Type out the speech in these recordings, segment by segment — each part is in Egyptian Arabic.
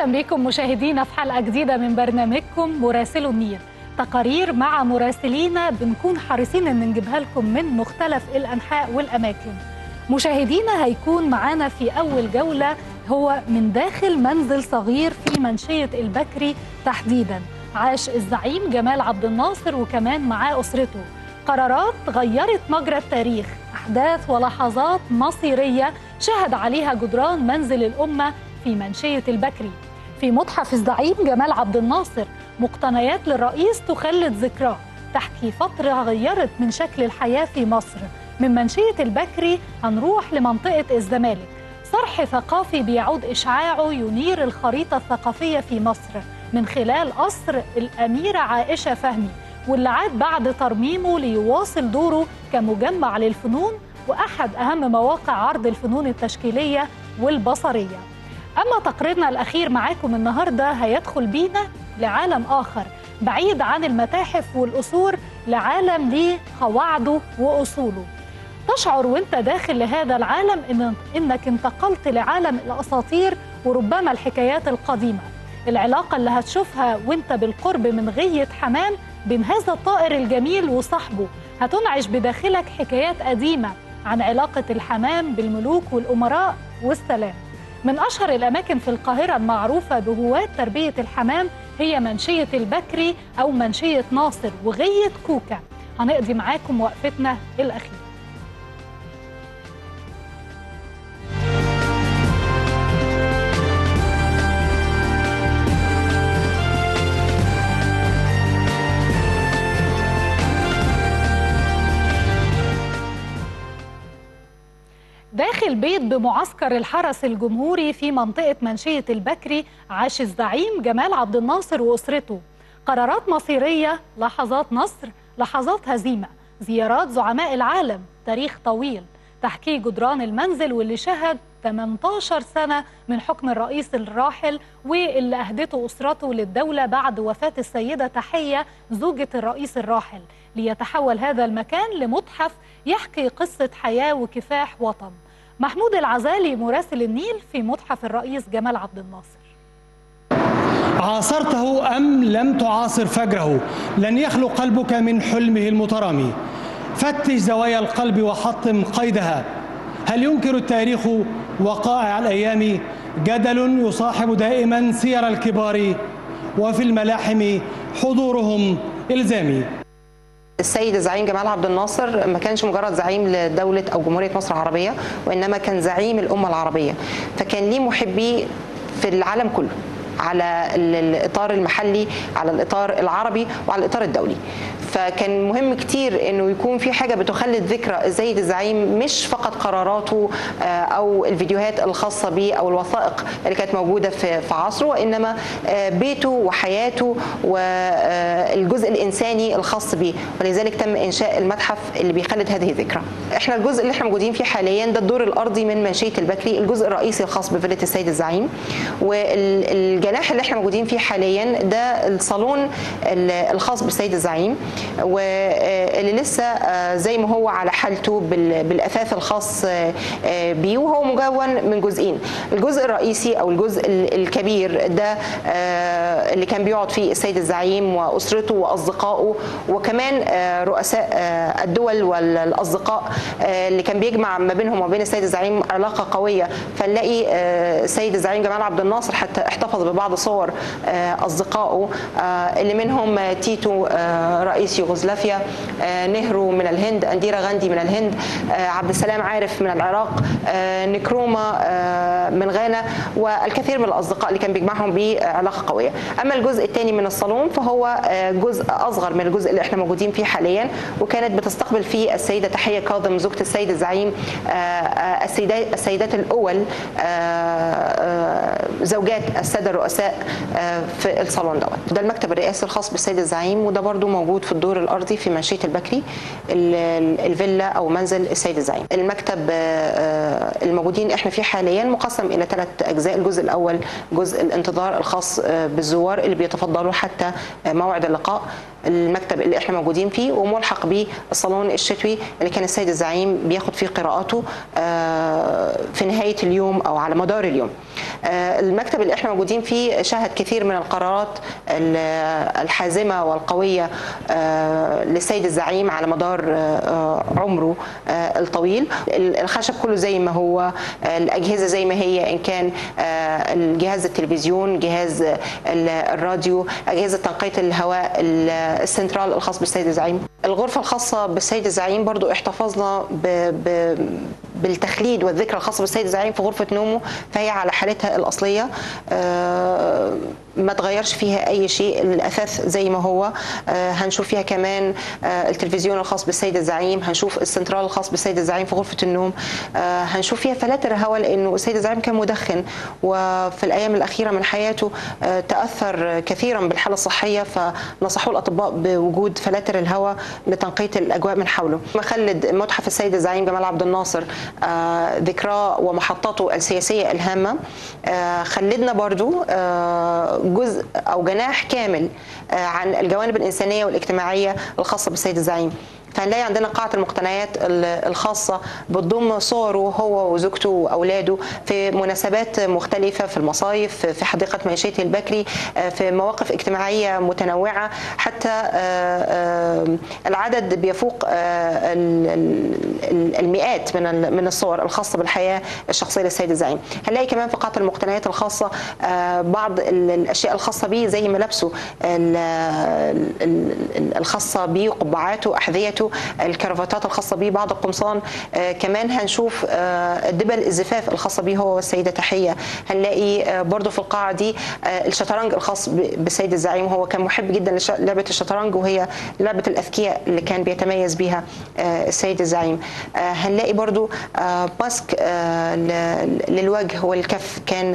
اهلا بكم مشاهدينا في حلقه جديده من برنامجكم مراسلو النيل تقارير مع مراسلينا بنكون حريصين ان نجيبها لكم من مختلف الانحاء والاماكن مشاهدينا هيكون معانا في اول جوله هو من داخل منزل صغير في منشيه البكري تحديدا عاش الزعيم جمال عبد الناصر وكمان معاه اسرته قرارات غيرت مجرى التاريخ احداث ولحظات مصيريه شهد عليها جدران منزل الامه في منشيه البكري في متحف الزعيم جمال عبد الناصر مقتنيات للرئيس تخلد ذكراه تحكي فترة غيرت من شكل الحياة في مصر من منشية البكري هنروح لمنطقة الزمالك صرح ثقافي بيعود إشعاعه ينير الخريطة الثقافية في مصر من خلال قصر الأميرة عائشة فهمي واللي عاد بعد ترميمه ليواصل دوره كمجمع للفنون وأحد أهم مواقع عرض الفنون التشكيلية والبصرية أما تقريرنا الأخير معاكم النهاردة هيدخل بينا لعالم آخر بعيد عن المتاحف والقصور لعالم ليه قواعده وأصوله تشعر وانت داخل لهذا العالم إن إنك انتقلت لعالم الأساطير وربما الحكايات القديمة العلاقة اللي هتشوفها وانت بالقرب من غية حمام بين هذا الطائر الجميل وصاحبه هتنعش بداخلك حكايات قديمة عن علاقة الحمام بالملوك والأمراء والسلام من أشهر الأماكن في القاهرة المعروفة بهواة تربية الحمام هي منشية البكري أو منشية ناصر وغية كوكا هنقضي معاكم وقفتنا الأخيرة داخل بيت بمعسكر الحرس الجمهوري في منطقة منشية البكري عاش الزعيم جمال عبد الناصر وأسرته قرارات مصيرية لحظات نصر لحظات هزيمة زيارات زعماء العالم تاريخ طويل تحكيه جدران المنزل واللي شهد 18 سنة من حكم الرئيس الراحل واللي أهدته أسرته للدولة بعد وفاة السيدة تحية زوجة الرئيس الراحل ليتحول هذا المكان لمتحف يحكي قصة حياة وكفاح وطن محمود العزالي مراسل النيل في متحف الرئيس جمال عبد الناصر عاصرته أم لم تعاصر فجره لن يخلو قلبك من حلمه المترامي فتش زوايا القلب وحطم قيدها هل ينكر التاريخ وقائع الأيام جدل يصاحب دائما سير الكبار وفي الملاحم حضورهم إلزامي السيد الزعيم جمال عبد الناصر ما كانش مجرد زعيم لدولة أو جمهورية مصر العربية وإنما كان زعيم الأمة العربية فكان ليه محبي في العالم كله على الاطار المحلي على الاطار العربي وعلى الاطار الدولي فكان مهم كتير انه يكون في حاجه بتخلد ذكرى السيد الزعيم مش فقط قراراته او الفيديوهات الخاصه به او الوثائق اللي كانت موجوده في في عصره وانما بيته وحياته والجزء الانساني الخاص به ولذلك تم انشاء المتحف اللي بيخلد هذه الذكرى. احنا الجزء اللي احنا موجودين فيه حاليا ده الدور الارضي من منشيه البكري الجزء الرئيسي الخاص بفيله السيد الزعيم والجناح اللي احنا موجودين فيه حاليا ده الصالون الخاص بالسيد الزعيم واللي لسه زي ما هو على حالته بالاثاث الخاص بيه وهو مكون من جزئين الجزء الرئيسي او الجزء الكبير ده اللي كان بيقعد فيه السيد الزعيم واسرته واصدقائه وكمان رؤساء الدول والاصدقاء اللي كان بيجمع ما بينهم وبين السيد الزعيم علاقه قويه فنلاقي السيد الزعيم جمال عبد الناصر حتى احتفظ ببعض صور اصدقائه اللي منهم تيتو رئيس يوغوسلافيا نهرو من الهند انديرا غاندي من الهند عبد السلام عارف من العراق نكروما من غانا والكثير من الاصدقاء اللي كان بيجمعهم بعلاقه قويه اما الجزء الثاني من الصالون فهو جزء اصغر من الجزء اللي احنا موجودين فيه حاليا وكانت بتستقبل فيه السيده تحيه كاظم زوجة السيد الزعيم السيدات السيدات الاول زوجات الساده الرؤساء في الصالون دوت ده المكتب الرئاسي الخاص بالسيد الزعيم وده برضو موجود في الدور الارضي في منشيه البكري الفيلا او منزل السيد الزعيم المكتب الموجودين احنا فيه حاليا مقسم الى ثلاث اجزاء الجزء الاول جزء الانتظار الخاص بالزوار اللي بيتفضلوا حتى موعد اللقاء المكتب اللي احنا موجودين فيه وملحق به الصالون الشتوي اللي كان السيد الزعيم بياخد فيه قراءاته في نهايه اليوم او على مدار اليوم آه، المكتب اللي احنا موجودين فيه شهد كثير من القرارات ال- الحازمه والقويه آه، للسيد الزعيم على مدار آه، عمره آه، الطويل ال- الخشب كله زي ما هو آه، الاجهزه زي ما هي ان كان آه، الجهاز التلفزيون جهاز ال- الراديو اجهزه تنقيه الهواء ال- السنترال الخاص بالسيد الزعيم الغرفه الخاصه بالسيد الزعيم برضو احتفظنا ب... ب... بالتخليد والذكرى الخاصه بالسيد الزعيم في غرفه نومه فهي على حالتها الاصليه آه، ما تغيرش فيها اي شيء الاثاث زي ما هو آه، هنشوف فيها كمان آه، التلفزيون الخاص بالسيد الزعيم هنشوف السنترال الخاص بالسيد الزعيم في غرفه النوم آه، هنشوف فيها فلاتر هواء لانه السيد الزعيم كان مدخن وفي الايام الاخيره من حياته آه، تاثر كثيرا بالحاله الصحيه فنصحوه الاطباء بوجود فلاتر الهواء لتنقيه الاجواء من حوله مخلد متحف السيد الزعيم جمال عبد الناصر آه، ذكراه ومحطاته السياسيه الهامه آه، خلدنا برضو آه، جزء او جناح كامل آه، عن الجوانب الانسانيه والاجتماعيه الخاصه بالسيد الزعيم فهنلاقي عندنا قاعة المقتنيات ال- الخاصة بتضم صوره هو وزوجته وأولاده في مناسبات مختلفة في المصايف في حديقة منشيته البكري آه، في مواقف اجتماعية متنوعة حتى آه، آه، العدد بيفوق آه، ال- ال- المئات من ال- من الصور الخاصة بالحياة الشخصية للسيد الزعيم هنلاقي كمان في قاعة المقتنيات الخاصة آه، بعض ال- الأشياء الخاصة به زي ملابسه ال- ال- ال- الخاصة به قبعاته أحذيته الكرافتات الخاصة به بعض القمصان آه، كمان هنشوف آه، دبل الزفاف الخاصة به هو والسيدة تحية هنلاقي آه، برضو في القاعة دي آه، الشطرنج الخاص ب- بالسيد الزعيم هو كان محب جدا للعبة الشطرنج وهي لعبة الأذكياء اللي كان بيتميز بها آه، السيد الزعيم آه، هنلاقي برضو آه، ماسك آه، ل- للوجه والكف كان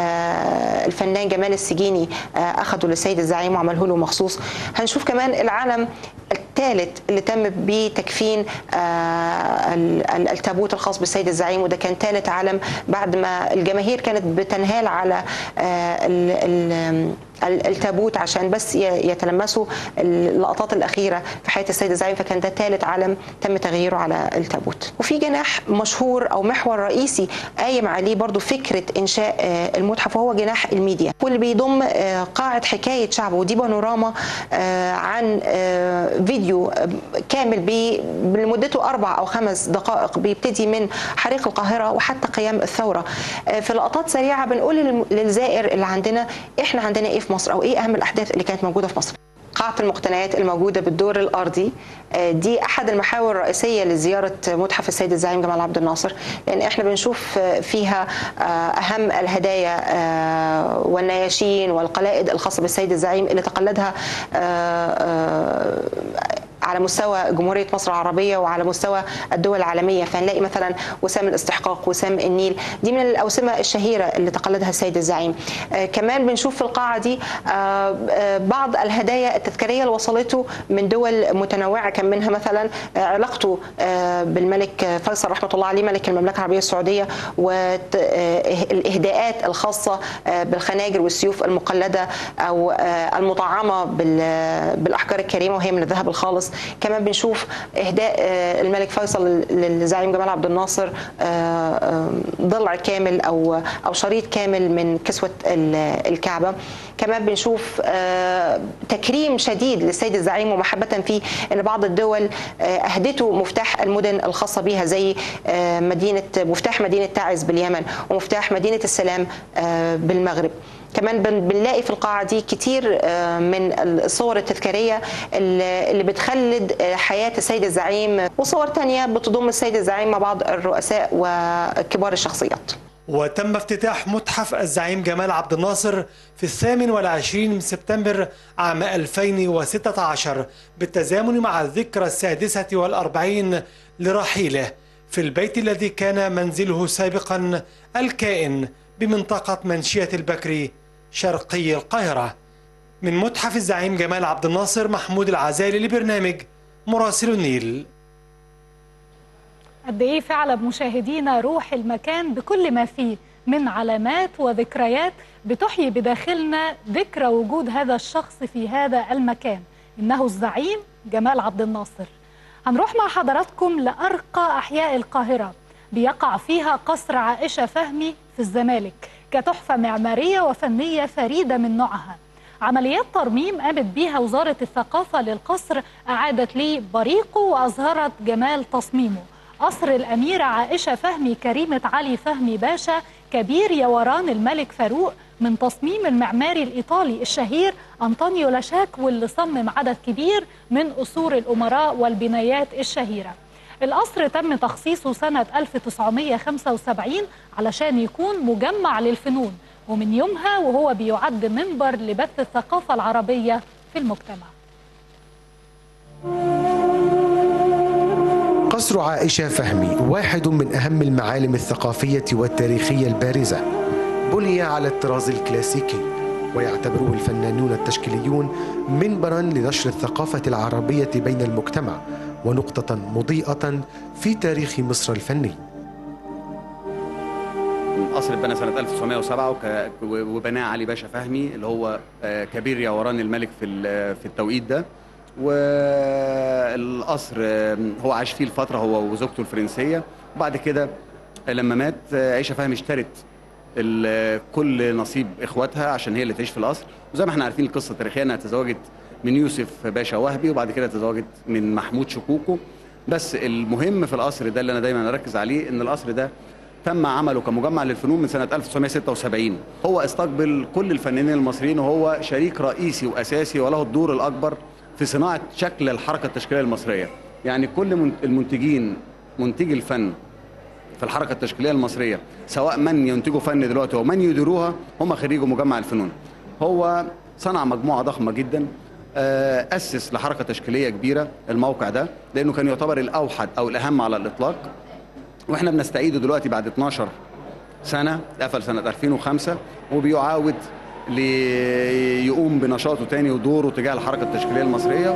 آه، الفنان جمال السجيني آه، أخده للسيد الزعيم وعمله له مخصوص هنشوف كمان العالم الثالث اللي تم بتكفين آه، ال- ال- التابوت الخاص بالسيد الزعيم وده كان ثالث عالم بعد ما الجماهير كانت بتنهال على آه، ال- ال- ال- التابوت عشان بس ي- يتلمسوا اللقطات الاخيره في حياه السيد الزعيم فكان ده ثالث عالم تم تغييره على التابوت وفي جناح مشهور او محور رئيسي قايم عليه برضو فكره انشاء آه، المتحف وهو جناح الميديا واللي بيضم آه، قاعه حكايه شعب ودي بانوراما آه، عن آه، فيديو آه، كامل بي- لمدته اربع او خمس دقائق بيبتدي من حريق القاهره وحتى قيام الثوره آه، في لقطات سريعه بنقول للم- للزائر اللي عندنا احنا عندنا ايه في مصر او ايه اهم الاحداث اللي كانت موجوده في مصر قاعة المقتنيات الموجودة بالدور الأرضي آه، دي أحد المحاور الرئيسية لزيارة متحف السيد الزعيم جمال عبد الناصر لأن إحنا بنشوف آه، فيها آه، أهم الهدايا آه، والنياشين والقلائد الخاصة بالسيد الزعيم اللي تقلدها آه، آه، على مستوى جمهورية مصر العربية وعلى مستوى الدول العالمية فنلاقي مثلا وسام الاستحقاق وسام النيل دي من الأوسمة الشهيرة اللي تقلدها السيد الزعيم آه كمان بنشوف في القاعة دي آه آه بعض الهدايا التذكارية اللي وصلته من دول متنوعة كان منها مثلا آه علاقته آه بالملك فيصل رحمة الله عليه ملك المملكة العربية السعودية والإهداءات الخاصة آه بالخناجر والسيوف المقلدة أو آه المطعمة بال- بالأحجار الكريمة وهي من الذهب الخالص كمان بنشوف إهداء آه الملك فيصل للزعيم جمال عبد الناصر آه، آه، ضلع كامل أو أو شريط كامل من كسوة ال- الكعبة كمان بنشوف آه، تكريم شديد للسيد الزعيم ومحبة فيه ان بعض الدول آه، اهدته مفتاح المدن الخاصة بها زي آه، مدينة مفتاح مدينة تعز باليمن ومفتاح مدينة السلام آه، بالمغرب كمان بن- بنلاقي في القاعة دي كتير آه، من الصور التذكارية اللي اللي بتخلد آه، حياة السيد الزعيم وصور تانية بتضم السيد الزعيم مع بعض الرؤساء وكبار الشخصيات وتم افتتاح متحف الزعيم جمال عبد الناصر في الثامن والعشرين من سبتمبر عام 2016 بالتزامن مع الذكرى السادسة والأربعين لرحيله في البيت الذي كان منزله سابقا الكائن بمنطقة منشية البكري شرقي القاهرة من متحف الزعيم جمال عبد الناصر محمود العزالي لبرنامج مراسل النيل قد ايه فعلا مشاهدينا روح المكان بكل ما فيه من علامات وذكريات بتحيي بداخلنا ذكرى وجود هذا الشخص في هذا المكان انه الزعيم جمال عبد الناصر هنروح مع حضراتكم لارقى احياء القاهره بيقع فيها قصر عائشه فهمي في الزمالك كتحفة معمارية وفنية فريدة من نوعها عمليات ترميم قامت بيها وزارة الثقافة للقصر أعادت ليه بريقه وأظهرت جمال تصميمه قصر الأميرة عائشة فهمي كريمة علي فهمي باشا كبير يوران الملك فاروق من تصميم المعماري الإيطالي الشهير أنطونيو لاشاك واللي صمم عدد كبير من قصور الأمراء والبنايات الشهيرة القصر تم تخصيصه سنة 1975 علشان يكون مجمع للفنون ومن يومها وهو بيعد منبر لبث الثقافة العربية في المجتمع قصر عائشة فهمي واحد من أهم المعالم الثقافية والتاريخية البارزة بني على الطراز الكلاسيكي ويعتبره الفنانون التشكيليون منبرا لنشر الثقافة العربية بين المجتمع ونقطة مضيئة في تاريخ مصر الفني القصر اتبنى سنة 1907 وك- وبناه علي باشا فهمي اللي هو آه، كبير يوران الملك في ال- في التوقيت ده والقصر آه، هو عاش فيه الفترة هو وزوجته الفرنسية وبعد كده لما مات آه، عائشة فهمي اشترت ال- كل نصيب اخواتها عشان هي اللي تعيش في القصر وزي ما احنا عارفين القصة التاريخية انها تزوجت من يوسف باشا وهبي وبعد كده تزوجت من محمود شكوكو بس المهم في القصر ده اللي انا دايما اركز عليه ان القصر ده تم عمله كمجمع للفنون من سنة 1976 هو استقبل كل الفنانين المصريين وهو شريك رئيسي وأساسي وله الدور الأكبر في صناعة شكل الحركة التشكيلية المصرية يعني كل من- المنتجين منتجي الفن في الحركة التشكيلية المصرية سواء من ينتجوا فن دلوقتي ومن يديروها هم خريجوا مجمع الفنون هو صنع مجموعة ضخمة جدا آه، أسس لحركة تشكيلية كبيرة الموقع ده لأنه كان يعتبر الأوحد أو الأهم على الإطلاق واحنا بنستعيده دلوقتي بعد 12 سنه قفل سنه 2005 وبيعاود ليقوم بنشاطه تاني ودوره تجاه الحركه التشكيليه المصريه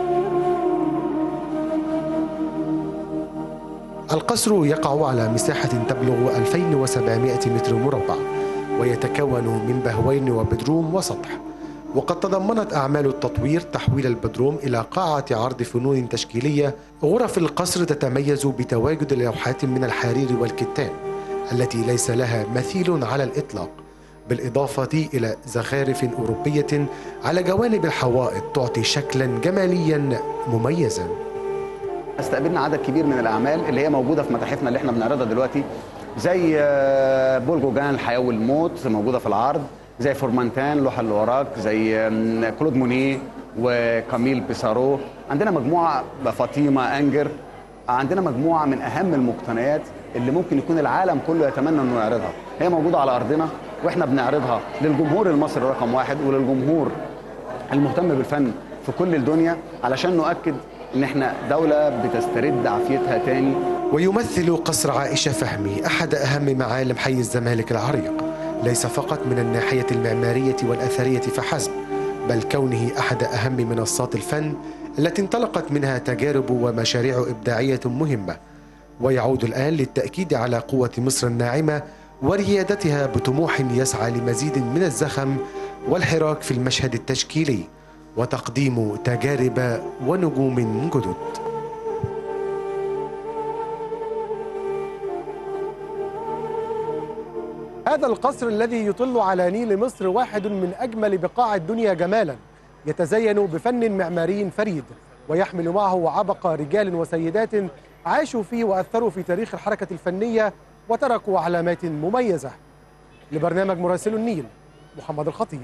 القصر يقع على مساحة تبلغ 2700 متر مربع ويتكون من بهوين وبدروم وسطح وقد تضمنت أعمال التطوير تحويل البدروم إلى قاعة عرض فنون تشكيلية غرف القصر تتميز بتواجد لوحات من الحرير والكتان التي ليس لها مثيل على الإطلاق بالإضافة إلى زخارف أوروبية على جوانب الحوائط تعطي شكلا جماليا مميزا استقبلنا عدد كبير من الاعمال اللي هي موجوده في متاحفنا اللي احنا بنعرضها دلوقتي زي آه، بولجوجان الحياه والموت موجوده في العرض زي فورمانتان لوحه اللي وراك زي آم، كلود مونيه وكاميل بيسارو عندنا مجموعه فاطمه انجر عندنا مجموعه من اهم المقتنيات اللي ممكن يكون العالم كله يتمنى انه يعرضها هي موجوده على ارضنا واحنا بنعرضها للجمهور المصري رقم واحد وللجمهور المهتم بالفن في كل الدنيا علشان نؤكد ان احنا دوله بتسترد عافيتها تاني ويمثل قصر عائشة فهمي أحد أهم معالم حي الزمالك العريق ليس فقط من الناحية المعمارية والأثرية فحسب بل كونه أحد أهم منصات الفن التي انطلقت منها تجارب ومشاريع إبداعية مهمة ويعود الآن للتأكيد على قوة مصر الناعمة وريادتها بطموح يسعى لمزيد من الزخم والحراك في المشهد التشكيلي وتقديم تجارب ونجوم جدد هذا القصر الذي يطل على نيل مصر واحد من أجمل بقاع الدنيا جمالا يتزين بفن معماري فريد ويحمل معه عبق رجال وسيدات عاشوا فيه وأثروا في تاريخ الحركة الفنية وتركوا علامات مميزة لبرنامج مراسل النيل محمد الخطيب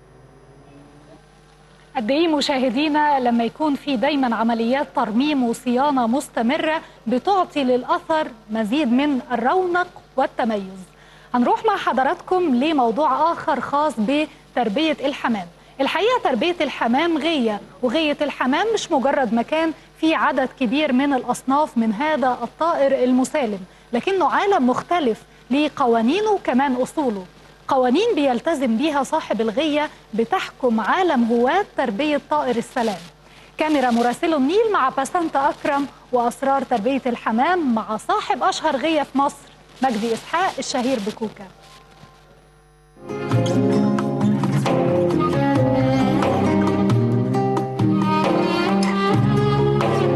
قد ايه مشاهدينا لما يكون في دايما عمليات ترميم وصيانه مستمره بتعطي للاثر مزيد من الرونق والتميز. هنروح مع حضراتكم لموضوع اخر خاص بتربيه الحمام. الحقيقه تربيه الحمام غيه وغيه الحمام مش مجرد مكان فيه عدد كبير من الاصناف من هذا الطائر المسالم، لكنه عالم مختلف ليه قوانينه وكمان اصوله. قوانين بيلتزم بيها صاحب الغية بتحكم عالم هواة تربية طائر السلام كاميرا مراسل النيل مع بسنت أكرم وأسرار تربية الحمام مع صاحب أشهر غية في مصر مجدي إسحاق الشهير بكوكا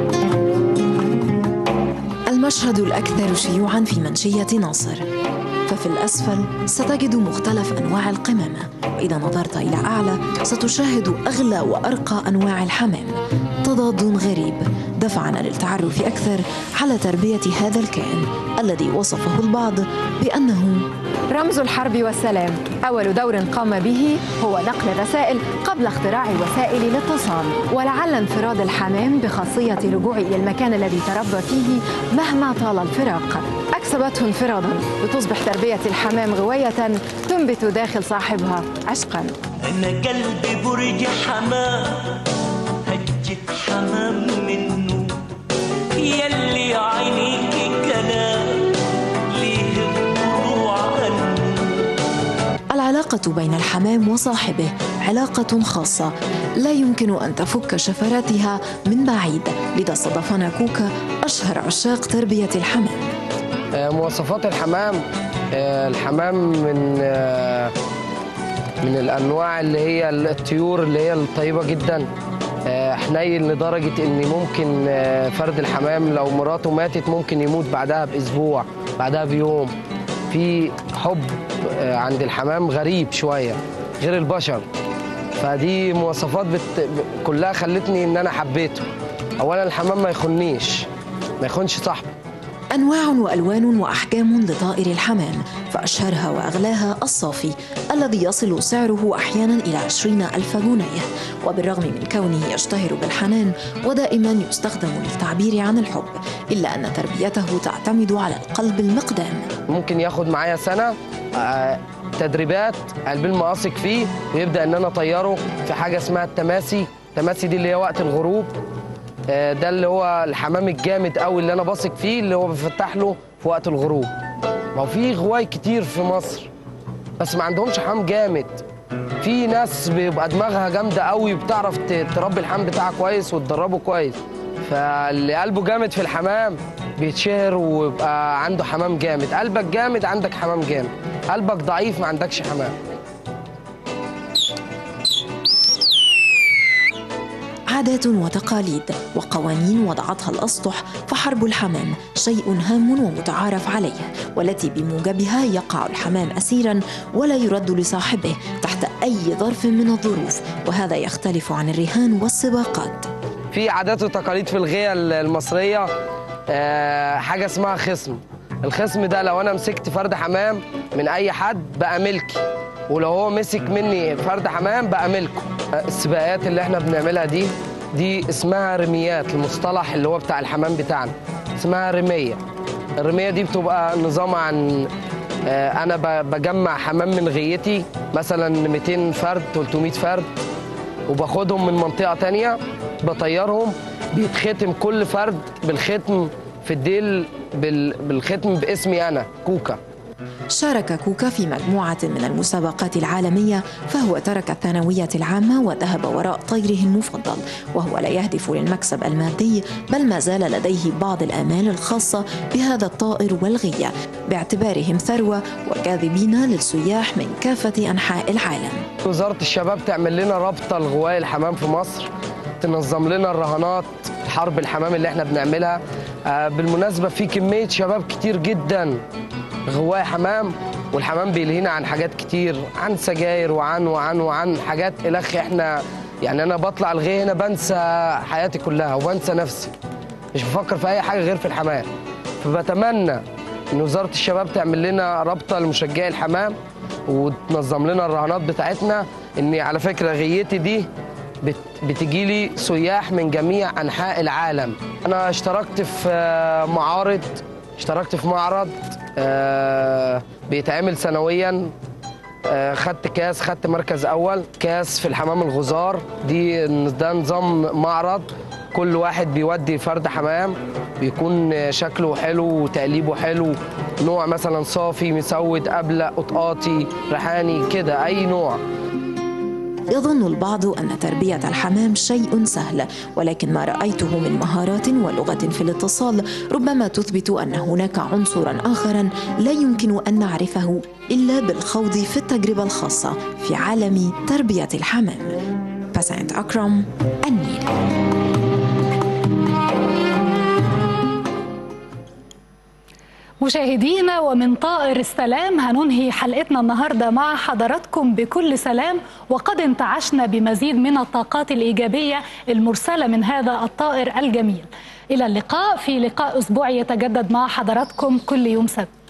المشهد الأكثر شيوعا في منشية ناصر ففي الأسفل ستجد مختلف أنواع القمامة وإذا نظرت إلى أعلى ستشاهد أغلى وأرقى أنواع الحمام تضاد غريب دفعنا للتعرف أكثر على تربية هذا الكائن الذي وصفه البعض بأنه رمز الحرب والسلام أول دور قام به هو نقل الرسائل قبل اختراع وسائل الاتصال ولعل انفراد الحمام بخاصية رجوع إلى المكان الذي تربى فيه مهما طال الفراق أكسبته انفرادا لتصبح تربية الحمام غواية تنبت داخل صاحبها عشقا أنا قلبي برج حمام هجة حمام منه يلي عينيك كلام ليه الضلوع عنه العلاقة بين الحمام وصاحبه علاقة خاصة لا يمكن أن تفك شفراتها من بعيد لذا استضافنا كوكا أشهر عشاق تربية الحمام آه، مواصفات الحمام آه، الحمام من آه، من الانواع اللي هي الطيور اللي هي الطيبه جدا آه، حنين لدرجه ان ممكن آه، فرد الحمام لو مراته ماتت ممكن يموت بعدها باسبوع بعدها بيوم في حب آه، عند الحمام غريب شويه غير البشر فدي مواصفات بت... ب- كلها خلتني ان انا حبيته اولا الحمام ما يخنيش ما يخونش صاحبه أنواع وألوان وأحجام لطائر الحمام فأشهرها وأغلاها الصافي الذي يصل سعره أحيانا إلى عشرين ألف جنيه وبالرغم من كونه يشتهر بالحنان ودائما يستخدم للتعبير عن الحب إلا أن تربيته تعتمد على القلب المقدام ممكن ياخد معايا سنه آه، تدريبات قلبي المقاصق فيه ويبدا ان انا اطيره في حاجه اسمها التماسي التماسي دي اللي هي وقت الغروب آه، ده اللي هو الحمام الجامد قوي اللي انا باثق فيه اللي هو بفتح له في وقت الغروب ما هو في غواي كتير في مصر بس ما عندهمش حمام جامد في ناس بيبقى دماغها جامده قوي وبتعرف ت- تربي الحمام بتاعها كويس وتدربه كويس فاللي قلبه جامد في الحمام بيتشهر ويبقى عنده حمام جامد قلبك جامد عندك حمام جامد قلبك ضعيف ما عندكش حمام عادات وتقاليد وقوانين وضعتها الأسطح فحرب الحمام شيء هام ومتعارف عليه والتي بموجبها يقع الحمام أسيرا ولا يرد لصاحبه تحت أي ظرف من الظروف وهذا يختلف عن الرهان والسباقات في عادات وتقاليد في الغيه المصريه آه، حاجه اسمها خصم الخصم ده لو انا مسكت فرد حمام من اي حد بقى ملكي ولو هو مسك مني فرد حمام بقى ملكه آه، السباقات اللي احنا بنعملها دي دي اسمها رميات المصطلح اللي هو بتاع الحمام بتاعنا اسمها رميه الرميه دي بتبقى نظام عن آه، انا ب- بجمع حمام من غيتي مثلا 200 فرد 300 فرد وباخدهم من منطقة تانية بطيرهم بيتختم كل فرد بالختم في الديل بال- بالختم باسمي أنا كوكا شارك كوكا في مجموعة من المسابقات العالمية فهو ترك الثانوية العامة وذهب وراء طيره المفضل وهو لا يهدف للمكسب المادي بل ما زال لديه بعض الآمال الخاصة بهذا الطائر والغية باعتبارهم ثروة وجاذبين للسياح من كافة أنحاء العالم وزارة الشباب تعمل لنا رابطة لغواية الحمام في مصر تنظم لنا الرهانات حرب الحمام اللي احنا بنعملها آه، بالمناسبة في كمية شباب كتير جدا غواية حمام والحمام بيلهينا عن حاجات كتير عن سجاير وعن وعن وعن حاجات الخ احنا يعني انا بطلع الغيه هنا بنسى حياتي كلها وبنسى نفسي مش بفكر في اي حاجه غير في الحمام فبتمنى ان وزاره الشباب تعمل لنا رابطه لمشجعي الحمام وتنظم لنا الرهانات بتاعتنا اني على فكره غيتي دي بت بتجي لي سياح من جميع انحاء العالم انا اشتركت في آه، معارض اشتركت في معرض آه، بيتعمل سنويا آه، خدت كاس خدت مركز اول كاس في الحمام الغزار دي ده نظام معرض كل واحد بيودي فرد حمام بيكون آه، شكله حلو وتقليبه حلو نوع مثلا صافي مسود ابلق قطقاطي ريحاني كده اي نوع يظن البعض أن تربية الحمام شيء سهل ولكن ما رأيته من مهارات ولغة في الاتصال ربما تثبت أن هناك عنصرا آخرا لا يمكن أن نعرفه إلا بالخوض في التجربة الخاصة في عالم تربية الحمام بسنت أكرم النيل مشاهدينا ومن طائر السلام هننهي حلقتنا النهارده مع حضراتكم بكل سلام وقد انتعشنا بمزيد من الطاقات الايجابيه المرسله من هذا الطائر الجميل. الى اللقاء في لقاء اسبوعي يتجدد مع حضراتكم كل يوم سبت.